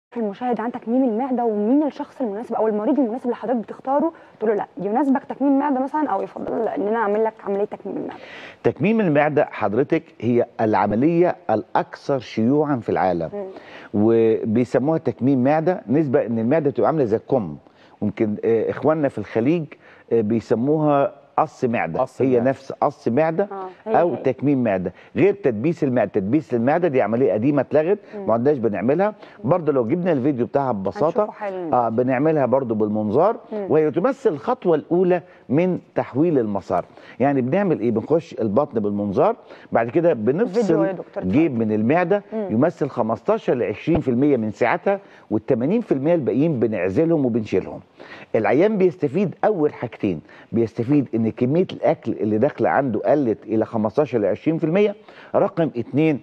المشاهد عن تكميم المعده ومين الشخص المناسب او المريض المناسب اللي حضرتك بتختاره تقول له لا يناسبك تكميم معده مثلا او يفضل ان انا اعمل لك عمليه تكميم المعده تكميم المعدة حضرتك هي العملية الأكثر شيوعا في العالم وبيسموها تكميم معدة نسبة إن المعدة تبقى عاملة زي الكم ممكن آه، إخواننا في الخليج آه، بيسموها قص معدة قص هي معدة. نفس قص معدة آه، هي أو هي. تكميم معدة غير تدبيس المعدة تدبيس المعدة دي عملية قديمة اتلغت ما عدناش بنعملها برضه لو جبنا الفيديو بتاعها ببساطة هنشوفه حالا. اه بنعملها برضو بالمنظار وهي تمثل الخطوه الاولى من تحويل المسار يعني بنعمل ايه بنخش البطن بالمنظار بعد كده فيديو بنفصل يا دكتور جيب من المعده يمثل 15 ل 20% من سعتها وال80% الباقيين بنعزلهم وبنشيلهم العيان بيستفيد اول حاجتين بيستفيد ان كميه الاكل اللي داخله عنده قلت الى 15 ل 20% رقم اتنين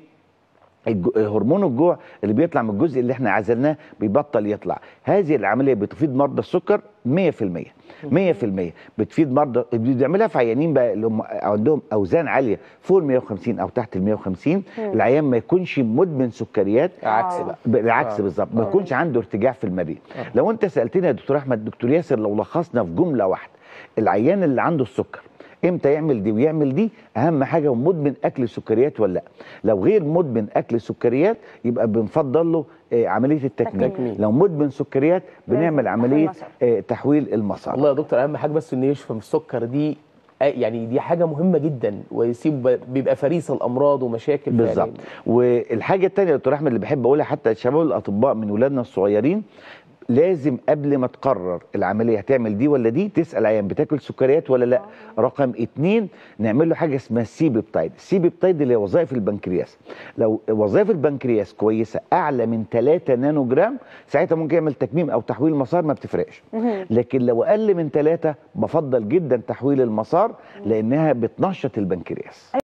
الج- هرمون الجوع اللي بيطلع من الجزء اللي احنا عزلناه بيبطل يطلع هذه العمليه بتفيد مرضى السكر 100% 100% بتفيد مرضى بنعملها في عيانين بقى اللي هم عندهم اوزان عاليه فوق ال 150 او تحت ال 150 العيان ما يكونش مدمن سكريات عكس آه. بقى بالعكس آه. بالظبط ما يكونش عنده ارتجاع في المريء لو انت سالتني يا دكتور احمد دكتور ياسر لو لخصنا في جمله واحده العيان اللي عنده السكر امتى يعمل دي ويعمل دي اهم حاجه هو مدمن اكل السكريات ولا لا لو غير مدمن اكل السكريات يبقى بنفضل له آه، عمليه التكميم تكميم. لو مدمن سكريات بنعمل تحويل عمليه المسار. آه، تحويل المسار والله يا دكتور اهم حاجه بس انه يشفى السكر دي آه، يعني دي حاجه مهمه جدا ويسيب بيبقى فريسه الامراض ومشاكل فعلاً. بالظبط والحاجه الثانيه يا دكتور احمد اللي بحب اقولها حتى الشباب الاطباء من ولادنا الصغيرين لازم قبل ما تقرر العمليه هتعمل دي ولا دي تسال عيان بتاكل سكريات ولا لا رقم اتنين نعمل له حاجه اسمها السي بيبتايد السي بيبتايد اللي هي وظائف البنكرياس لو وظائف البنكرياس كويسه اعلى من 3 نانو جرام ساعتها ممكن يعمل تكميم او تحويل مسار ما بتفرقش لكن لو اقل من 3 بفضل جدا تحويل المسار لانها بتنشط البنكرياس